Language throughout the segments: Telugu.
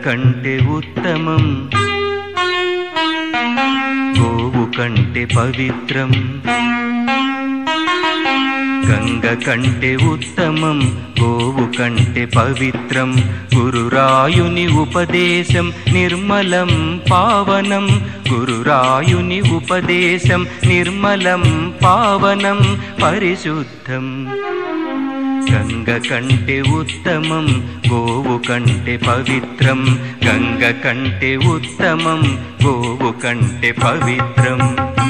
కంటే ఉత్తమం గోవు కంటే పవిత్రం గంగ కంటే ఉత్తమం గోవు కంటే పవిత్రం గురురాయుని ఉపదేశం నిర్మలం పావనం గురురాయుని ఉపదేశం నిర్మలం పావనం పరిశుద్ధం గంగ కంటే ఉత్తమం గోవు కంటే పవిత్రం గంగ కంటే ఉత్తమం గోవు కంటే పవిత్రం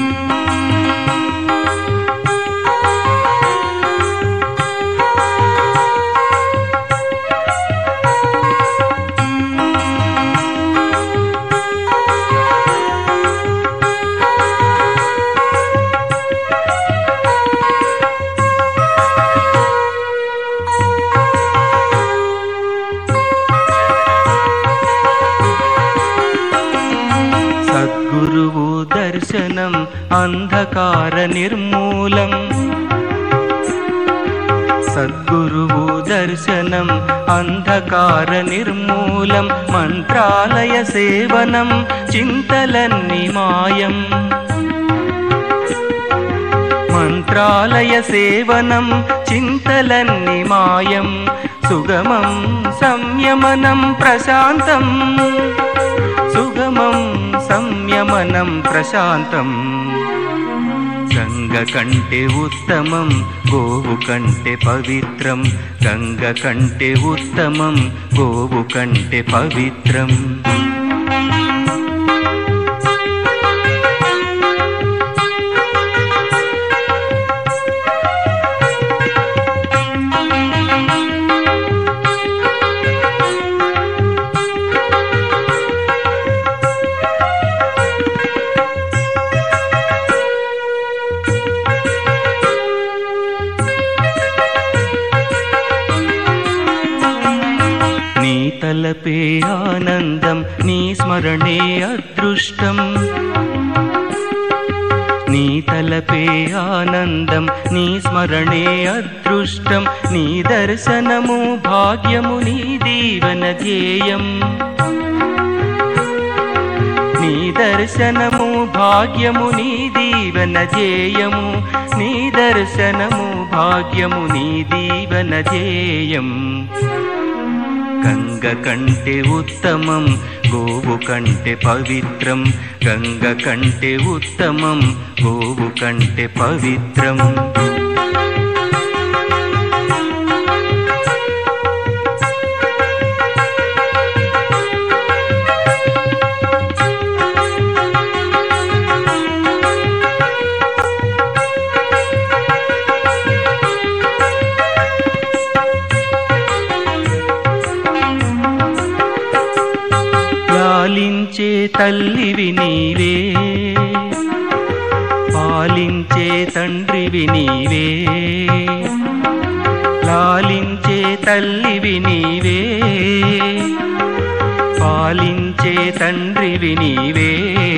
సద్గురువు దర్శనం అంధకార నిర్మూలం సద్గురువు దర్శనం అంధకార నిర్మూలం మంత్రాలయ సేవనం చింతలన్ని మాయం మంత్రాలయ సేవనం చింతలన్ని మాయం సుగమం సంయమనం ప్రశాంతం సుగమం సంయమనం ప్రశాంతం గంగ కంటే ఉత్తమం గోవు కంటే పవిత్రం గంగ కంటే ఉత్తమం గోవు కంటే పవిత్రం నీ తలపే ఆనందం నీ స్మరణే అదృష్టం నీ తలపే ఆనందం నీ స్మరణే అదృష్టం నీ దర్శనము భాగ్యము నీ దీవన ధ్యేయం నీ దర్శనము భాగ్యము నీ దీవన ధ్యేయము నీ దర్శనము భాగ్యము నీ దీవన ధ్యేయం గంగ కంటే ఉత్తమం గోవు కంటే పవిత్రం గంగ కంటే ఉత్తమం గోవు కంటే పవిత్రం లాలించే తల్లివి నీవే పాలించే తండ్రివి నీవే లాలించే తల్లివి నీవే పాలించే తండ్రివి నీవే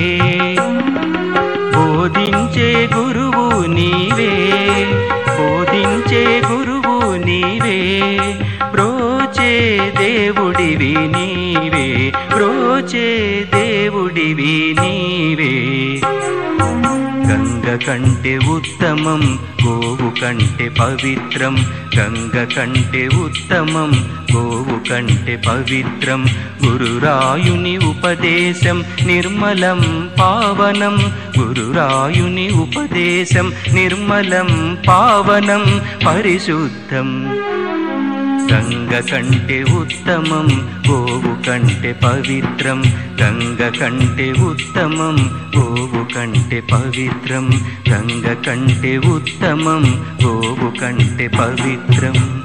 బోధించే గురువు నీవే బోధించే గురువు నీవే బ్రోచే దేవుడివి నీవే బ్రోచే దేవుడివి నీవే గంగ కంటే ఉత్తమం గోవు కంటే పవిత్రం గంగ కంటే ఉత్తమం గోవు కంటే పవిత్రం గురురాయుని ఉపదేశం నిర్మలం పావనం గురురాయుని ఉపదేశం నిర్మలం పావనం పరిశుద్ధం గంగ కంటే ఉత్తమం గోవు కంటే పవిత్రం గంగ కంటే ఉత్తమం గోవు కంటే పవిత్రం గంగ కంటే ఉత్తమం గోవు కంటే పవిత్రం